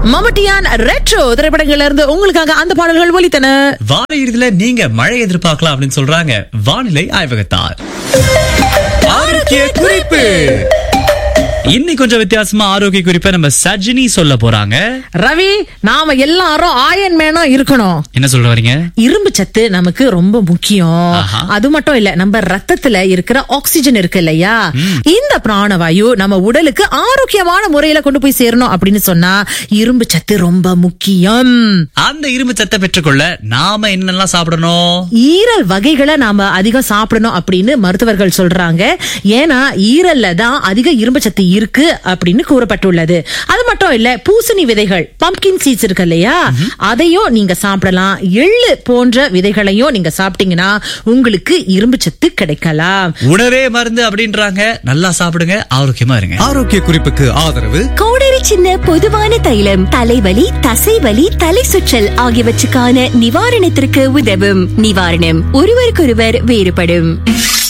மமட்டியான் retro திரைப்படங்கள்ல இருந்து உங்களுக்காக அந்த பாடல்கள் ஒலித்தன வார இறுதியில நீங்க மழை எதிர்பார்க்கலாம் அப்படின்னு சொல்றாங்க வானிலை ஆய்வகத்தார் ஆரோக்கிய குறிப்பு இன்னைக்கு கொஞ்சம் வித்தியாசமா ஆரோக்கிய குறிப்பை நம்ம சஜினி சொல்ல போறாங்க ரவி நாம எல்லாரும் ஆயன் மேனா இருக்கணும் என்ன சொல்ல வரீங்க இரும்பு சத்து நமக்கு ரொம்ப முக்கியம் ஆஹா. அது மட்டும் இல்ல நம்ம ரத்தத்துல இருக்கிற ஆக்சிஜன் இருக்கு இல்லையா இந்த பிராணவாயு நம்ம உடலுக்கு ஆரோக்கியமான முறையில கொண்டு போய் சேரணும் அப்படின்னு சொன்னா இரும்பு சத்து ரொம்ப முக்கியம் அந்த இரும்பு சத்தை பெற்றுக்கொள்ள நாம என்னெல்லாம் சாப்பிடணும் ஈரல் வகைகளை நாம அதிகம் சாப்பிடணும் அப்படின்னு மருத்துவர்கள் சொல்றாங்க ஏன்னா ஈரல்ல தான் அதிக இரும்பு சத்து இருக்கு அப்படின்னு கூறப்பட்டுள்ளது அது மட்டும் இல்ல பூசணி விதைகள் பம்கின் சீட்ஸ் இருக்கு இல்லையா அதையும் நீங்க சாப்பிடலாம் எள்ளு போன்ற விதைகளையும் நீங்க சாப்பிட்டீங்கன்னா உங்களுக்கு இரும்பு சத்து கிடைக்கலாம் உணவே மருந்து அப்படின்றாங்க நல்லா சாப்பிடுங்க ஆரோக்கியமா இருங்க ஆரோக்கிய குறிப்புக்கு ஆதரவு கோடரி சின்ன பொதுவான தைலம் தலைவலி தசைவலி தலை சுற்றல் ஆகியவற்றுக்கான நிவாரணத்திற்கு உதவும் நிவாரணம் ஒருவருக்கொருவர் வேறுபடும்